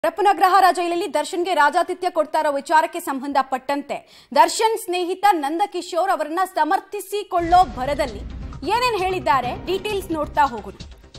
ಹರಪನಗ್ರಹಾರ ಜೈಲಲ್ಲಿ ದರ್ಶನ್ಗೆ ರಾಜಾತಿಥ್ಯ ಕೊಡ್ತಾ ಇರೋ ವಿಚಾರಕ್ಕೆ ಸಂಬಂಧಪಟ್ಟಂತೆ ದರ್ಶನ್ ಸ್ನೇಹಿತ ನಂದಕಿಶೋರ್ ಅವರನ್ನ ಸಮರ್ಥಿಸಿಕೊಳ್ಳೋ ಭರದಲ್ಲಿ ಏನೇನ್ ಹೇಳಿದ್ದಾರೆ ಡೀಟೇಲ್ಸ್ ನೋಡ್ತಾ ಹೋಗೋಣ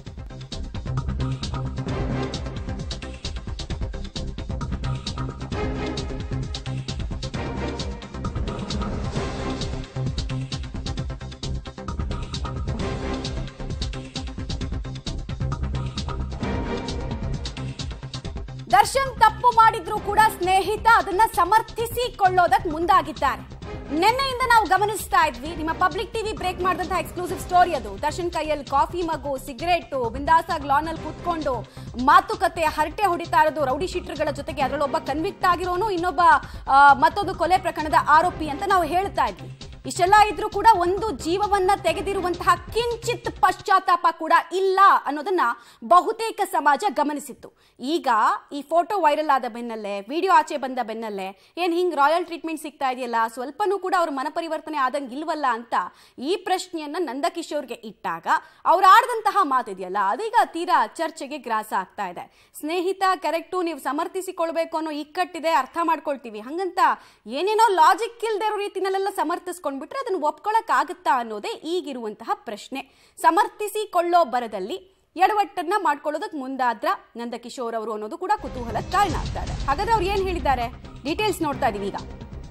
ದರ್ಶನ್ ತಪ್ಪು ಮಾಡಿದ್ರು ಕೂಡ ಸ್ನೇಹಿತ ಅದನ್ನ ಸಮರ್ಥಿಸಿಕೊಳ್ಳೋದಕ್ಕೆ ಮುಂದಾಗಿದ್ದಾರೆ ನಿನ್ನೆಯಿಂದ ನಾವು ಗಮನಿಸ್ತಾ ಇದ್ವಿ ನಿಮ್ಮ ಪಬ್ಲಿಕ್ ಟಿವಿ ಬ್ರೇಕ್ ಮಾಡಿದಂತಹ ಎಕ್ಸ್ಕ್ಲೂಸಿವ್ ಸ್ಟೋರಿ ಅದು ದರ್ಶನ್ ಕೈಯಲ್ಲಿ ಕಾಫಿ ಮಗು ಸಿಗರೇಟ್ ಬಿಂದಾಸಾಗ್ ಲಾನ್ ಅಲ್ಲಿ ಕೂತ್ಕೊಂಡು ಮಾತುಕತೆ ಹರಟೆ ಹೊಡಿತಾ ಇರೋದು ರೌಡಿ ಶೀಟರ್ಗಳ ಜೊತೆಗೆ ಅದರಲ್ಲಿ ಒಬ್ಬ ಕನ್ವಿಕ್ಟ್ ಆಗಿರೋನು ಇನ್ನೊಬ್ಬ ಆ, ಮತ್ತೊಂದು ಕೊಲೆ ಪ್ರಕರಣದ ಆರೋಪಿ ಅಂತ ನಾವು ಹೇಳ್ತಾ ಇದ್ವಿ ಇಷ್ಟೆಲ್ಲ ಇದ್ರೂ ಕೂಡ ಒಂದು ಜೀವವನ್ನ ತೆಗೆದಿರುವಂತಹ ಕಿಂಚಿತ್ ಪಶ್ಚಾತ್ತಾಪ ಕೂಡ ಇಲ್ಲ ಅನ್ನೋದನ್ನ ಬಹುತೇಕ ಸಮಾಜ ಗಮನಿಸಿತ್ತು ಈಗ ಈ ಫೋಟೋ ವೈರಲ್ ಆದ ಬೆನ್ನಲ್ಲೇ ವಿಡಿಯೋ ಆಚೆ ಬಂದ ಬೆನ್ನಲ್ಲೇ ಏನ್ ಹಿಂಗ್ ರಾಯಲ್ ಟ್ರೀಟ್ಮೆಂಟ್ ಸಿಗ್ತಾ ಇದೆಯಲ್ಲ ಸ್ವಲ್ಪನೂ ಕೂಡ ಅವ್ರ ಮನಪರಿವರ್ತನೆ ಆದಂಗೆ ಇಲ್ವಲ್ಲ ಅಂತ ಈ ಪ್ರಶ್ನೆಯನ್ನ ನಂದಕಿಶೋರ್ಗೆ ಇಟ್ಟಾಗ ಅವ್ರು ಆಡ್ದಂತಹ ಮಾತಿದೆಯಲ್ಲ ಅದೀಗ ತೀರಾ ಚರ್ಚೆಗೆ ಗ್ರಾಸ ಆಗ್ತಾ ಇದೆ ಸ್ನೇಹಿತ ಕರೆಕ್ಟು ನೀವು ಸಮರ್ಥಿಸಿಕೊಳ್ಬೇಕು ಅನ್ನೋ ಇಕ್ಕಟ್ಟಿದೆ ಅರ್ಥ ಮಾಡ್ಕೊಳ್ತೀವಿ ಹಂಗಂತ ಏನೇನೋ ಲಾಜಿಕ್ ಇಲ್ದೇ ಇರೋ ರೀತಿನಲ್ಲೆಲ್ಲ ಸಮರ್ಥಿಸ್ಕೊಂಡ್ಬಿಟ್ರೆ ಅದನ್ನು ಒಪ್ಕೊಳಕ್ ಆಗುತ್ತಾ ಅನ್ನೋದೇ ಈಗಿರುವಂತಹ ಪ್ರಶ್ನೆ ಸಮರ್ಥಿಸಿಕೊಳ್ಳೋ ಬರದಲ್ಲಿ ಎಡವಟ್ಟನ್ನ ಮಾಡ್ಕೊಳ್ಳೋದಕ್ಕೆ ಮುಂದಾದ್ರ ನಂದಕಿಶೋರ್ ಅವರು ಅನ್ನೋದು ಕೂಡ ಕುತೂಹಲಕ್ಕೆ ಕಾರಣ ಆಗ್ತಾ ಇದೆ ಹಾಗಾದ್ರೆ ಅವ್ರು ಏನ್ ಹೇಳಿದ್ದಾರೆ ಡೀಟೇಲ್ಸ್ ನೋಡ್ತಾ ಇದೀವಿ ಈಗ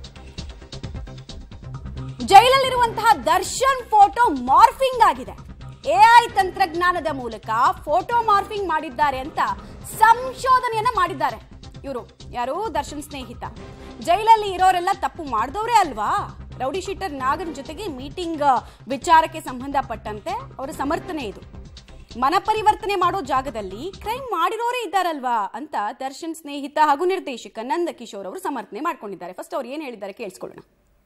ಜೈಲಲ್ಲಿರುವಂತಹ ದರ್ಶನ್ ಫೋಟೋ ಮಾರ್ಫಿಂಗ್ ಆಗಿದೆ ಎಐ ತಂತ್ರಜ್ಞಾನದ ಮೂಲಕ ಫೋಟೋ ಮಾರ್ಫಿಂಗ್ ಮಾಡಿದ್ದಾರೆ ಅಂತ ಸಂಶೋಧನೆಯನ್ನ ಮಾಡಿದ್ದಾರೆ ಇವರು ಯಾರು ದರ್ಶನ್ ಸ್ನೇಹಿತ ಜೈಲಲ್ಲಿ ಇರೋರೆಲ್ಲ ತಪ್ಪು ಮಾಡಿದವರೇ ಅಲ್ವಾ ರೌಡಿ ಶೀಟರ್ ನಾಗನ್ ಜೊತೆಗೆ ಮೀಟಿಂಗ್ ವಿಚಾರಕ್ಕೆ ಸಂಬಂಧಪಟ್ಟಂತೆ ಅವರ ಸಮರ್ಥನೆ ಇದು ಮನಪರಿವರ್ತನೆ ಮಾಡೋ ಜಾಗದಲ್ಲಿ ಕ್ರೈಮ್ ಮಾಡಿರೋರೇ ಇದ್ದಾರಲ್ವಾ ಅಂತ ದರ್ಶನ್ ಸ್ನೇಹಿತ ಹಾಗೂ ನಿರ್ದೇಶಕ ನಂದಕಿಶೋರ್ ಅವರು ಸಮರ್ಥನೆ ಮಾಡ್ಕೊಂಡಿದ್ದಾರೆ ಫಸ್ಟ್ ಅವ್ರು ಏನ್ ಹೇಳಿದ್ದಾರೆ ಕೇಳಿಸ್ಕೊಳ್ಳೋಣ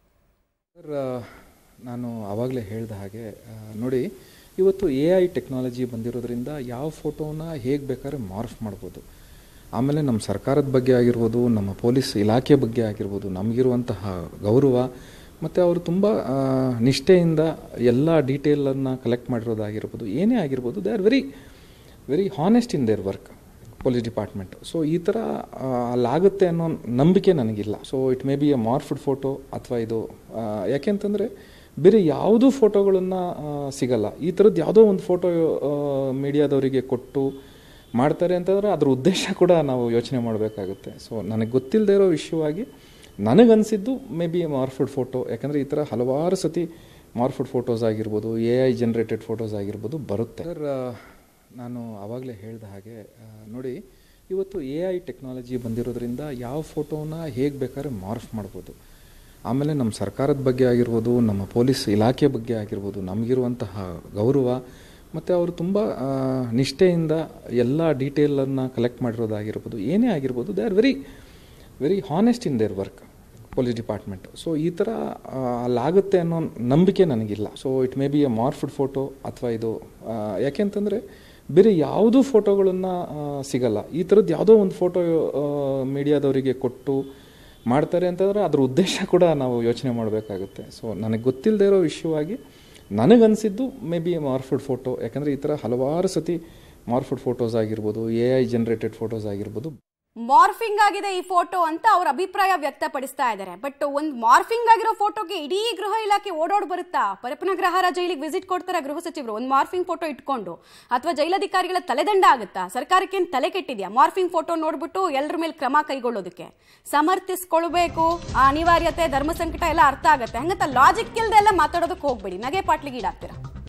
ಸರ್ ಆ, ನಾನು ಆವಾಗಲೇ ಹೇಳಿದ ಹಾಗೆ ಆ, ನೋಡಿ ಇವತ್ತು ಎ ಐ ಟೆಕ್ನಾಲಜಿ ಬಂದಿರೋದ್ರಿಂದ ಯಾವ ಫೋಟೋನ ಹೇಗೆ ಬೇಕಾದ್ರೆ ಮಾರ್ಫ್ ಮಾಡ್ಬೋದು ಆಮೇಲೆ ನಮ್ಮ ಸರ್ಕಾರದ ಬಗ್ಗೆ ಆಗಿರ್ಬೋದು ನಮ್ಮ ಪೊಲೀಸ್ ಇಲಾಖೆ ಬಗ್ಗೆ ಆಗಿರ್ಬೋದು ನಮಗಿರುವಂತಹ ಗೌರವ ಮತ್ತು ಅವರು ತುಂಬ ಆ, ನಿಷ್ಠೆಯಿಂದ ಎಲ್ಲ ಡೀಟೇಲನ್ನು ಕಲೆಕ್ಟ್ ಮಾಡಿರೋದಾಗಿರ್ಬೋದು ಏನೇ ಆಗಿರ್ಬೋದು they are very very honest in their work police department so ಈ ಥರ ಆ, ಅಲ್ಲಾಗುತ್ತೆ ಅನ್ನೋ ನಂಬಿಕೆ ನನಗಿಲ್ಲ so it may be a morphed photo ಅಥವಾ ಇದು ಆ, ಯಾಕೆಂತಂದರೆ ಬೇರೆ ಯಾವುದೂ ಫೋಟೋಗಳನ್ನು ಸಿಗಲ್ಲ ಈ ಥರದ್ದು ಯಾವುದೋ ಒಂದು ಫೋಟೋ ಮೀಡಿಯಾದವರಿಗೆ ಕೊಟ್ಟು ಮಾಡ್ತಾರೆ ಅಂತಂದರೆ ಅದ್ರ ಉದ್ದೇಶ ಕೂಡ ನಾವು ಯೋಚನೆ ಮಾಡಬೇಕಾಗುತ್ತೆ ಸೊ ನನಗೆ ಗೊತ್ತಿಲ್ಲದೆ ಇರೋ ವಿಷಯವಾಗಿ ನನಗನ್ಸಿದ್ದು ಮೇ ಬಿ ಮಾರ್ಫ್ಡ್ ಫೋಟೋ ಯಾಕಂದರೆ ಈ ಥರ ಹಲವಾರು ಸತಿ ಮಾರ್ಫ್ಡ್ ಫೋಟೋಸ್ ಆಗಿರ್ಬೋದು ಎ ಐ ಜನ್ರೇಟೆಡ್ ಫೋಟೋಸ್ ಆಗಿರ್ಬೋದು ಬರುತ್ತೆ ಸರ್ ಆ, ನಾನು ಆವಾಗಲೇ ಹೇಳಿದ ಹಾಗೆ ಆ, ನೋಡಿ ಇವತ್ತು ಎ ಐ ಟೆಕ್ನಾಲಜಿ ಬಂದಿರೋದ್ರಿಂದ ಯಾವ ಫೋಟೋನ ಹೇಗೆ ಬೇಕಾದ್ರೆ ಮಾರ್ಫ್ ಮಾಡ್ಬೋದು ಆಮೇಲೆ ನಮ್ಮ ಸರ್ಕಾರದ ಬಗ್ಗೆ ಆಗಿರ್ಬೋದು ನಮ್ಮ ಪೊಲೀಸ್ ಇಲಾಖೆ ಬಗ್ಗೆ ಆಗಿರ್ಬೋದು ನಮಗಿರುವಂತಹ ಗೌರವ ಮತ್ತು ಅವರು ತುಂಬ ಆ, ನಿಷ್ಠೆಯಿಂದ ಎಲ್ಲ ಡೀಟೇಲನ್ನು ಕಲೆಕ್ಟ್ ಮಾಡಿರೋದಾಗಿರ್ಬೋದು ಏನೇ ಆಗಿರ್ಬೋದು they are very very honest in their work police department so ಈ ಥರ ಆ, ಅಲ್ಲಾಗುತ್ತೆ ಅನ್ನೋ ನಂಬಿಕೆ ನನಗಿಲ್ಲ so it may be a morphed photo ಅಥವಾ ಇದು ಆ, ಯಾಕೆಂತಂದರೆ ಬೇರೆ ಯಾವುದೂ ಫೋಟೋಗಳನ್ನು ಸಿಗಲ್ಲ ಈ ಥರದ್ದು ಯಾವುದೋ ಒಂದು ಫೋಟೋ ಮೀಡಿಯಾದವರಿಗೆ ಕೊಟ್ಟು ಮಾಡ್ತಾರೆ ಅಂತಂದರೆ ಅದ್ರ ಉದ್ದೇಶ ಕೂಡ ನಾವು ಯೋಚನೆ ಮಾಡಬೇಕಾಗುತ್ತೆ ಸೊ ನನಗೆ ಗೊತ್ತಿಲ್ಲದೆ ಇರೋ ವಿಷಯವಾಗಿ ನನಗನ್ಸಿದ್ದು ಮೇ ಬಿ ಮಾರ್ಫ್ಡ್ ಫೋಟೋ ಯಾಕಂದರೆ ಈ ಥರ ಹಲವಾರು ಸತಿ ಮಾರ್ಫ್ಡ್ ಫೋಟೋಸ್ ಆಗಿರ್ಬೋದು ಎ ಐ ಜನ್ರೇಟೆಡ್ ಫೋಟೋಸ್ ಆಗಿರ್ಬೋದು ಮಾರ್ಫಿಂಗ್ ಆಗಿದೆ ಈ ಫೋಟೋ ಅಂತ ಅವ್ರ ಅಭಿಪ್ರಾಯ ವ್ಯಕ್ತಪಡಿಸ್ತಾ ಇದ್ದಾರೆ ಬಟ್ ಒಂದ್ ಮಾರ್ಫಿಂಗ್ ಆಗಿರೋ ಫೋಟೋಗೆ ಇಡೀ ಗೃಹ ಇಲಾಖೆ ಓಡೋಡ್ ಬರುತ್ತಾ ಪರಪನಗ್ರಹಾರ ಜೈಲಿಗೆ ವಿಸಿಟ್ ಕೊಡ್ತಾರ ಗೃಹ ಸಚಿವರು ಒಂದ್ ಮಾರ್ಫಿಂಗ್ ಫೋಟೋ ಇಟ್ಕೊಂಡು ಅಥವಾ ಜೈಲಧಿಕಾರಿಗಳ ತಲೆದಂಡ ಆಗುತ್ತಾ ಸರ್ಕಾರಕ್ಕೆ ಏನ್ ತಲೆ ಕೆಟ್ಟಿದ್ಯಾ ಮಾರ್ಫಿಂಗ್ ಫೋಟೋ ನೋಡ್ಬಿಟ್ಟು ಎಲ್ಲರ ಮೇಲೆ ಕ್ರಮ ಕೈಗೊಳ್ಳೋದಕ್ಕೆ ಸಮರ್ಥಿಸ್ಕೊಳ್ಬೇಕು ಆ ಅನಿವಾರ್ಯತೆ ಧರ್ಮ ಸಂಕಟ ಎಲ್ಲ ಅರ್ಥ ಆಗತ್ತೆ ಹಂಗಂತ ಲಾಜಿಕ್ ಇಲ್ದೆ ಎಲ್ಲ ಮಾತಾಡೋದಕ್ಕೆ ಹೋಗ್ಬೇಡಿ ನಗೆ ಪಾಟ್ಲಿಗೆ ಈಡಾಗ್ತೀರಾ